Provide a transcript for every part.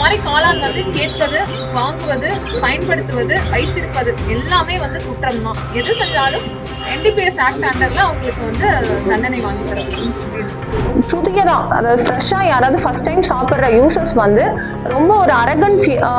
மாதிரி காளான் வந்து கேட்பது வாங்குவது பயன்படுத்துவது வைத்திருப்பது எல்லாமே வந்து குற்றம் தான் எது செஞ்சாலும் என்டிபிஎஸ் ஆக்ட் அண்டர்ல அவங்களுக்கு வந்து தண்டனை வாங்கி தரும் புதியதா அதாவது ஃப்ரெஷ்ஷாக யாராவது ஃபர்ஸ்ட் டைம் சாப்பிட்ற யூசர்ஸ் வந்து ரொம்ப ஒரு அரகன்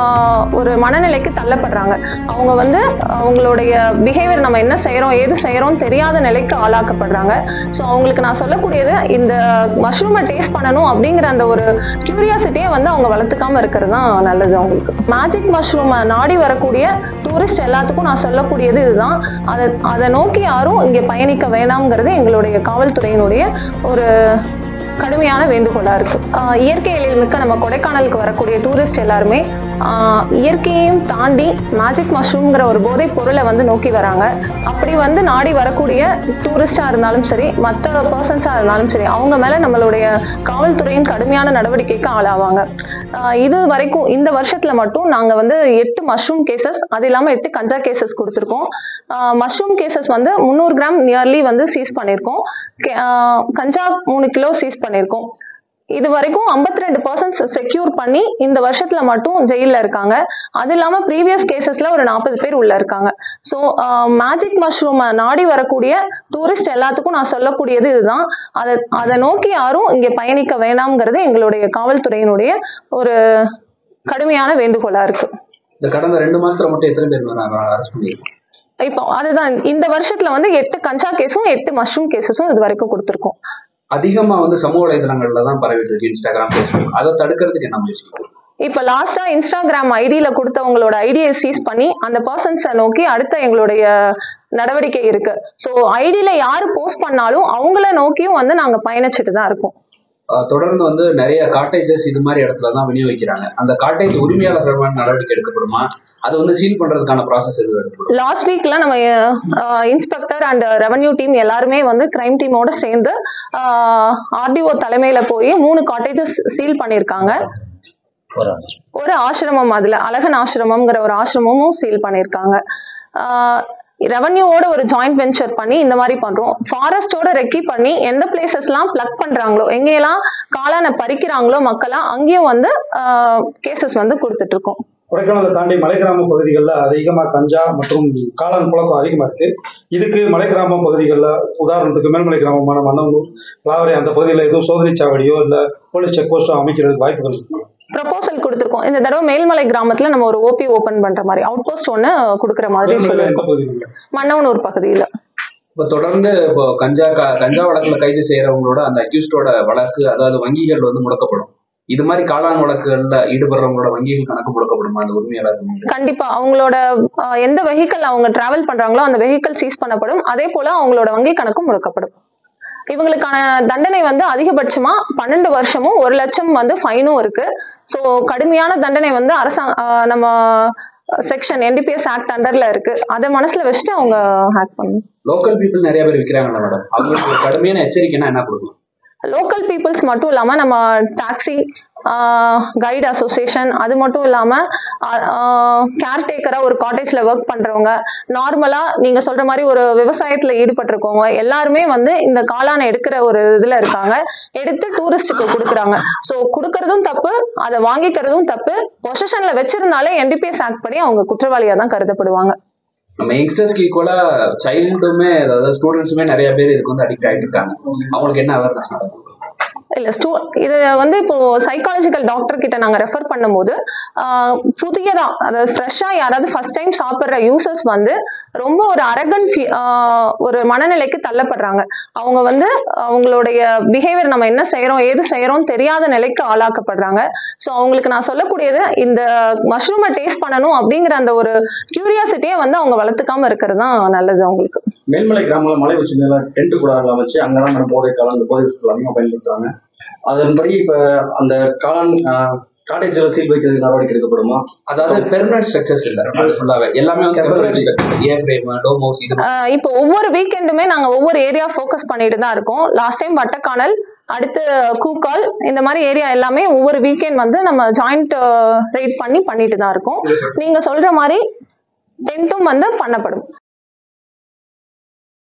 ஒரு மனநிலைக்கு தள்ளப்படுறாங்க அவங்க வந்து அவங்களுடைய பிஹேவியர் நம்ம என்ன செய்கிறோம் ஏது செய்கிறோம் தெரியாத நிலைக்கு ஆளாக்கப்படுறாங்க ஸோ அவங்களுக்கு நான் சொல்லக்கூடியது இந்த மஷ்ரூமை டேஸ்ட் பண்ணணும் அப்படிங்கிற அந்த ஒரு கியூரியாசிட்டியை வந்து அவங்க வளர்த்துக்காம இருக்கிறது தான் நல்லது அவங்களுக்கு மேஜிக் மஷ்ரூமை நாடி வரக்கூடிய டூரிஸ்ட் எல்லாத்துக்கும் நான் சொல்லக்கூடியது இதுதான் அதை அதை நோக்கி யாரும் இங்கே பயணிக்க வேணாம்ங்கிறது எங்களுடைய காவல்துறையினுடைய ஒரு கடுமையான வேண்டுகோளா இருக்கு ஆஹ் இயற்கை எழில் மிக்க நம்ம கொடைக்கானலுக்கு வரக்கூடிய டூரிஸ்ட் எல்லாருமே ஆஹ் இயற்கையையும் தாண்டி மேஜிக் மஷ்ரூம்ங்கிற ஒரு போதைப் பொருளை வந்து நோக்கி வராங்க அப்படி வந்து நாடி வரக்கூடிய டூரிஸ்டா இருந்தாலும் சரி மற்ற பர்சன்ஸா இருந்தாலும் சரி அவங்க மேல நம்மளுடைய காவல்துறையின் கடுமையான நடவடிக்கைக்கு ஆளாவாங்க ஆஹ் இது வரைக்கும் இந்த வருஷத்துல மட்டும் நாங்க வந்து எட்டு மஷ்ரூம் கேசஸ் அது இல்லாம எட்டு கஞ்சா கேசஸ் கொடுத்துருக்கோம் மஷ்ரூம் கேசஸ் வந்து முந்நூறு கிராம் நியர்லி வந்து சீஸ் பண்ணியிருக்கோம் கே- ஆஹ் கஞ்சா மூணு கிலோ சீஸ் பண்ணியிருக்கோம் இது வரைக்கும் 52% ரெண்டு பர்சன்ட் செக்யூர் பண்ணி இந்த வருஷத்துல மட்டும் ஜெயில்ல இருக்காங்க அது இல்லாம ப்ரீவியஸ் கேசஸ்ல ஒரு நாற்பது பேர் உள்ள இருக்காங்க ஸோ மேஜிக் மஷ்ரூம் நாடி வரக்கூடிய டூரிஸ்ட் எல்லாத்துக்கும் நான் சொல்லக்கூடியது இதுதான் அதை அதை நோக்கி யாரும் இங்கே பயணிக்க வேணாம்ங்கிறது எங்களுடைய காவல்துறையினுடைய ஒரு கடுமையான வேண்டுகோளா இருக்கு இந்த கடந்த ரெண்டு மாசத்துல மட்டும் எத்தனை பேர் அரெஸ்ட் பண்ணிருக்கோம் இப்போ அதுதான் இந்த வருஷத்துல வந்து எட்டு கஞ்சா கேஸும் எட்டு மஷ்ரூம் கேசஸும் இது வரைக்கும் கொடுத்துருக்கோம் அதிகமா வந்து சமூக வலைதளங்கள்ல தான் பரவிட்டு இருக்கு இன்ஸ்டாகிராம் ஃபேஸ்புக் அதை தடுக்கிறதுக்கு என்ன முயற்சி பண்ணுறோம்? இப்போ லாஸ்டா இன்ஸ்டாகிராம் ஐடியில கொடுத்தவங்களோட ஐடியை சீஸ் பண்ணி அந்த பர்சன்ஸை நோக்கி அடுத்த எங்களுடைய நடவடிக்கை இருக்கு ஸோ ஐடியில யாரு போஸ்ட் பண்ணாலும் அவங்கள நோக்கியும் வந்து நாங்க பயணிச்சுட்டு தான் இருக்கோம் ஆஹ் தொடர்ந்து வந்து நிறைய காட்டேஜஸ் இது மாதிரி இடத்துல தான் விநியோகிக்கிறாங்க அந்த காட்டேஜ் உரிமையாளர்கள் மேல நடவடிக்கை எடுக்கப்படுமா அது வந்து சீல் பண்றதுக்கான ப்ராசஸ் எதுவும் எடுக்கப்படும் லாஸ்ட் வீக்ல நம்ம இன்ஸ்பெக்டர் அண்ட் ரெவன்யூ டீம் எல்லாருமே வந்து கிரைம் டீமோட சேர்ந்து ஆர்டிஓ தலைமையில போய் மூணு காட்டேஜஸ் சீல் பண்ணியிருக்காங்க ஒரு ஆசிரமம் அதுல அழகன் ஆசிரமம்ங்கிற ஒரு ஆசிரமமும் சீல் பண்ணியிருக்காங்க ரெவன்யூவோட ஒரு ஜாயிண்ட் வெஞ்சர் பண்ணி இந்த மாதிரி பண்றோம் ஃபாரஸ்டோட ரெக்கி பண்ணி எந்த பிளேசஸ்லாம் பிளக் பண்றாங்களோ எங்கெல்லாம் காளானை பறிக்கிறாங்களோ மக்களா அங்கேயும் வந்து கேசஸ் வந்து கொடுத்துட்டு இருக்கோம் கொடைக்கானலை தாண்டி மலை கிராம பகுதிகளில் அதிகமாக கஞ்சா மற்றும் காளான் புழக்கம் அதிகமாக இருக்கு இதுக்கு மலை கிராம பகுதிகளில் உதாரணத்துக்கு மேல்மலை கிராமமான மன்னவனூர் லாவரை அந்த பகுதியில் எதுவும் சோதனை சாவடியோ இல்லை போலீஸ் செக் போஸ்ட்டோ அமைக்கிறதுக்கு வாய்ப்புகள் இருக்கு ப்ரப்போசல் கொடுத்துருக்கோம் இந்த தடவை மேல்மலை கிராமத்துல நம்ம ஒரு ஓபி ஓபன் பண்ற மாதிரி அவுட் போஸ்ட் ஒன்னு கொடுக்குற மாதிரி மேல்மலையில எந்த சொல்லியிருக்கோம் பகுதியில் மன்னவனூர் பகுதியில இப்போ தொடர்ந்து இப்போ கஞ்சா க- கஞ்சா வழக்குல கைது செய்யறவங்களோட அந்த அக்யூஸ்டோட வழக்கு அதாவது வங்கிகள் வந்து முடக்கப்படும் இது மாதிரி காளான் வழக்குகள்ல ஈடுபடுறவங்களோட வங்கிகள் கணக்கு முடக்கப்படுமா அந்த உரிமையாளர் வந்து? கண்டிப்பா அவங்களோட அஹ், எந்த வெஹிக்கிள் அவங்க டிராவல் பண்றாங்களோ அந்த வெஹிக்கிள் சீஸ் பண்ணப்படும் அதே போல அவங்களோட வங்கி கணக்கும் முடக்கப்படும் இவங்களுக்கான தண்டனை வந்து அதிகபட்சமா பன்னெண்டு வருஷமும் ஒரு லட்சம் வந்து ஃபைனும் இருக்கு ஸோ கடுமையான தண்டனை வந்து அரசாங்க அஹ், நம்ம செக்ஷன் என்டிபிஎஸ் ஆக்ட் அண்டர்ல இருக்கு அதை மனசுல வச்சுட்டு அவங்க ஹேக் பண்ணணும் லோக்கல் பீப்புள் நிறைய பேர் விற்கிறாங்களா மேடம் அவங்களுக்கு ஒரு கடுமையான எச்சரிக்கைனா என்ன கொடுக்கலாம் லோக்கல் பீப்புள்ஸ் மட்டும் இல்லாமல் நம்ம டாக்ஸி கைடு அசோசியேஷன் அது மட்டும் இல்லாமல் கேர்டேக்கராக ஒரு காட்டேஜில் ஒர்க் பண்ணுறவங்க நார்மலாக நீங்கள் சொல்கிற மாதிரி ஒரு விவசாயத்தில் ஈடுபட்டிருக்கவங்க எல்லாருமே வந்து இந்த காளானை எடுக்கிற ஒரு இதில் இருக்காங்க எடுத்து டூரிஸ்ட்டுக்கு கொடுக்குறாங்க ஸோ கொடுக்கறதும் தப்பு அதை வாங்கிக்கிறதும் தப்பு பொசிஷனில் வச்சிருந்தாலே என்டிபிஎஸ் ஆக்ட் படி அவங்க குற்றவாளியாக தான் கருதப்படுவாங்க நம்ம யங்ஸ்டர்ஸ்க்கு ஈக்குவலா சைல்டுமே அதாவது ஸ்டூடெண்ட்ஸுமே நிறைய பேர் இதுக்கு வந்து அடிக்ட் ஆகிட்டு இருக்காங்க அவங்களுக்கு என்ன அவேர்னஸ் நடக்கும் இல்ல ஸ்டூ இது வந்து இப்போ சைக்காலஜிக்கல் டாக்டர் கிட்ட நாங்க ரெஃபர் பண்ணும்போது ஆஹ், புதியதா அதாவது ஃப்ரெஷ்ஷா யாராவது ஃபர்ஸ்ட் டைம் சாப்பிட்ற யூசர்ஸ் வந்து ரொம்ப ஒரு அரகன் ஒரு மனநிலைக்கு தள்ளப்படுறாங்க அவங்க வந்து அவங்களுடைய பிஹேவியர் நம்ம என்ன செய்றோம் ஏது செய்றோம் தெரியாத நிலைக்கு ஆளாக்கப்படுறாங்க ஸோ அவங்களுக்கு நான் சொல்லக்கூடியது இந்த மஷ்ரூமை டேஸ்ட் பண்ணணும் அப்படிங்கிற அந்த ஒரு கியூரியாசிட்டியை வந்து அவங்க வளர்த்துக்காம இருக்கிறது தான் நல்லது அவங்களுக்கு மேல்மலை கிராமங்கள் மலை உச்சி மேல டென்ட் கூடாரங்களை வச்சு அங்கதான் நம்ம போதை காலம் இந்த போதை வஸ்துக்கள் அதிகமாக பயன்படுத்துறாங்க அதன்படி இப்ப அந்த காளான் காட்டேஜில் சீல் வைக்கிறதுக்கு நடவடிக்கை எடுக்கப்படுமா அதாவது பெர்மனன்ட் ஸ்ட்ரக்சர்ஸ் இல்ல அது ஃபுல்லாவே எல்லாமே வந்து temporary structure A frame dome house இது ஆஹ் இப்போ ஒவ்வொரு வீக்கெண்டுமே நாங்க ஒவ்வொரு ஏரியா ஃபோக்கஸ் பண்ணிட்டு தான் இருக்கோம் லாஸ்ட் டைம் வட்டக்கானல் அடுத்து கூக்கால் இந்த மாதிரி ஏரியா எல்லாமே ஒவ்வொரு வீக்கெண்ட் வந்து நம்ம ஜாயிண்ட் ரேட் பண்ணி பண்ணிட்டு தான் இருக்கோம் நீங்க சொல்ற மாதிரி டென்ட்டும் வந்து பண்ணப்படும்